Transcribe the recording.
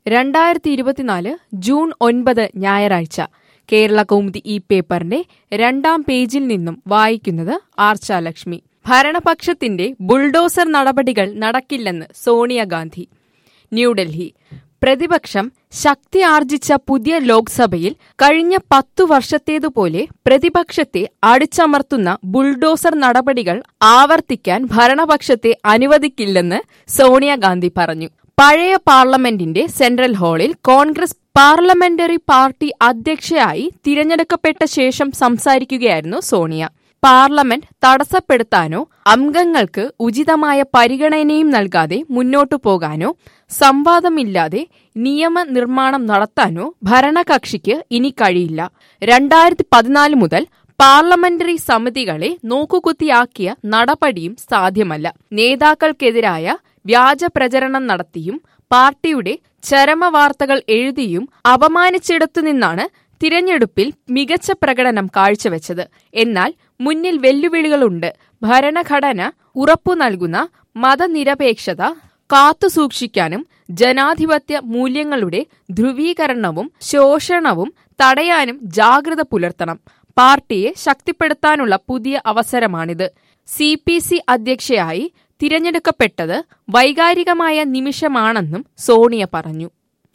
രണ്ടായിരത്തി ഇരുപത്തിനാല് ജൂൺ ഒൻപത് ഞായറാഴ്ച കേരള കൗമുദി ഈ പേപ്പറിന്റെ രണ്ടാം പേജിൽ നിന്നും വായിക്കുന്നത് ആർച്ചാലക്ഷ്മി ഭരണപക്ഷത്തിന്റെ ബുൾഡോസർ നടപടികൾ നടക്കില്ലെന്ന് സോണിയാഗാന്ധി ന്യൂഡൽഹി പ്രതിപക്ഷം ശക്തി ആർജിച്ച പുതിയ ലോക്സഭയിൽ കഴിഞ്ഞ പത്തു വർഷത്തേതുപോലെ പ്രതിപക്ഷത്തെ അടിച്ചമർത്തുന്ന ബുൾഡോസർ നടപടികൾ ആവർത്തിക്കാൻ ഭരണപക്ഷത്തെ അനുവദിക്കില്ലെന്ന് സോണിയാഗാന്ധി പറഞ്ഞു പഴയ പാർലമെന്റിന്റെ സെൻട്രൽ ഹാളിൽ കോൺഗ്രസ് പാർലമെന്ററി പാർട്ടി അധ്യക്ഷയായി തിരഞ്ഞെടുക്കപ്പെട്ട ശേഷം സംസാരിക്കുകയായിരുന്നു സോണിയ പാർലമെന്റ് തടസ്സപ്പെടുത്താനോ അംഗങ്ങൾക്ക് ഉചിതമായ പരിഗണനയും നൽകാതെ മുന്നോട്ടു പോകാനോ സംവാദമില്ലാതെ നിയമനിർമ്മാണം നടത്താനോ ഭരണകക്ഷിക്ക് ഇനി കഴിയില്ല രണ്ടായിരത്തി പതിനാല് മുതൽ പാർലമെന്ററി സമിതികളെ നോക്കുകുത്തിയാക്കിയ നടപടിയും സാധ്യമല്ല നേതാക്കൾക്കെതിരായ വ്യാജ പ്രചരണം നടത്തിയും പാർട്ടിയുടെ ചരമവാർത്തകൾ എഴുതിയും അപമാനിച്ചിടത്തു നിന്നാണ് തിരഞ്ഞെടുപ്പിൽ മികച്ച പ്രകടനം കാഴ്ചവെച്ചത് എന്നാൽ മുന്നിൽ വെല്ലുവിളികളുണ്ട് ഭരണഘടന ഉറപ്പു നൽകുന്ന മതനിരപേക്ഷത കാത്തുസൂക്ഷിക്കാനും ജനാധിപത്യ മൂല്യങ്ങളുടെ ധ്രുവീകരണവും ശോഷണവും തടയാനും ജാഗ്രത പുലർത്തണം പാർട്ടിയെ ശക്തിപ്പെടുത്താനുള്ള പുതിയ അവസരമാണിത് സി പി സി അധ്യക്ഷയായി തിരഞ്ഞെടുക്കപ്പെട്ടത് വൈകാരികമായ നിമിഷമാണെന്നും സോണിയ പറഞ്ഞു